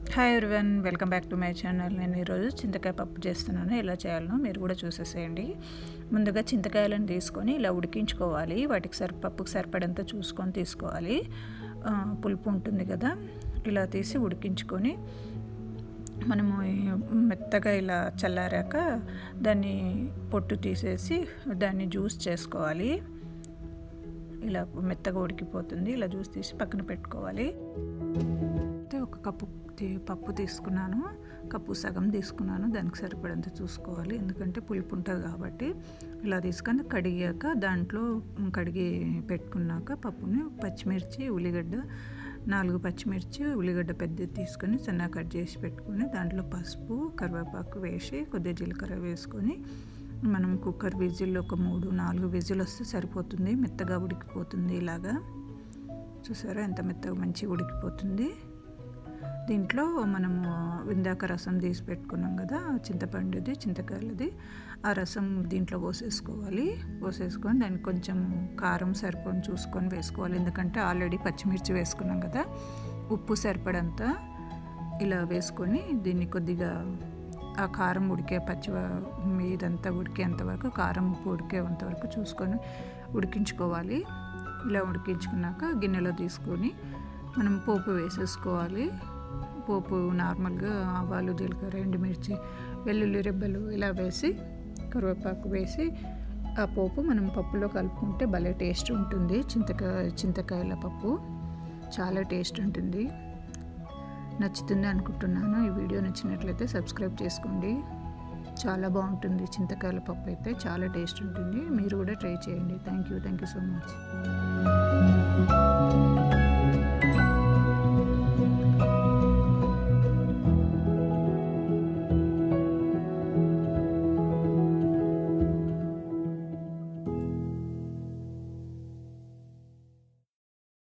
hi everyone welcome back to my channel నేను ఈరోజు చింతకాయ పప్పు చేస్తున్నాను ఎలా చేయాలనో మీరు కూడా చూసేసేయండి ముందుగా చింతకాయలను తీసుకొని ఇలా ఉడికించుకోవాలి వాటికి సరి పప్పుకి సరిపడంత చూసుకొని తీసుకోవాలి ఆ, పులుపు ఉంటుంది కదా ఇలా తీసి ఉడికించుకొని మనము ఈ మెత్తగా ఇలా చల్లారాక దాన్ని పొట్టు తీసేసి దాన్ని జ్యూస్ చేసుకోవాలి ఇలా మెత్తగా ఉడికిపోతుంది ఇలా జ్యూస్ తీసి పక్కన పెట్టుకోవాలి అయితే ఒక కప్పు తి- పప్పు తీసుకున్నాను కప్పు సగం తీసుకున్నాను దానికి సరిపడంత చూసుకోవాలి ఎందుకంటే పులుపు ఉంటుంది కాబట్టి ఇలా తీసుకొని కడిగాక దాంట్లో కడిగి పెట్టుకున్నాక పప్పుని పచ్చిమిర్చి ఉల్లిగడ్డ నాలుగు పచ్చిమిర్చి ఉల్లిగడ్డ పెద్దది తీసుకొని సన్నగా కట్ చేసి పెట్టుకొని దాంట్లో పసుపు కరివేపాకు వేసి కొద్దిగా జీలకర్ర వేసుకొని మనం కుక్కర్ విజిల్ ఒక మూడు నాలుగు విజిల్ వస్తే సరిపోతుంది మెత్తగా ఉడికిపోతుంది ఇలాగా చూసారా ఎంత మెత్తగా మంచిగా ఉడికిపోతుంది దీంట్లో మనము ఇందాక రసం తీసి పెట్టుకున్నాం కదా చింతపండుది చింతకాయలది ఆ రసం దీంట్లో పోసేసుకోవాలి పోసేసుకొని దానికి కొంచెం కారం సరిపోని చూసుకొని వేసుకోవాలి ఎందుకంటే ఆల్రెడీ పచ్చిమిర్చి వేసుకున్నాం కదా ఉప్పు సరిపడంత ఇలా వేసుకొని దీన్ని కొద్దిగా ఆ కారం ఉడికే పచ్చి ఇదంతా ఉడికేంత వరకు కారం ఉప్పు ఉడికేంత వరకు చూసుకొని ఉడికించుకోవాలి ఇలా ఉడికించుకున్నాక గిన్నెలో తీసుకొని మనం పోపు వేసేసుకోవాలి పోపు నార్మల్గా ఆవాలు జీలకర్ర ఎండుమిర్చి వెల్లుల్లి రెబ్బలు ఇలా వేసి కరివేపాకు వేసి ఆ పోపు మనం పప్పులో కలుపుకుంటే భలే టేస్ట్ ఉంటుంది చింతకాయ చింతకాయల పప్పు చాలా టేస్ట్ ఉంటుంది నచ్చుతుంది అనుకుంటున్నాను ఈ వీడియో నచ్చినట్లయితే సబ్స్క్రైబ్ చేసుకోండి చాలా బాగుంటుంది చింతకాయల పప్పు అయితే చాలా టేస్ట్ ఉంటుంది మీరు కూడా ట్రై చేయండి thank you thank you so much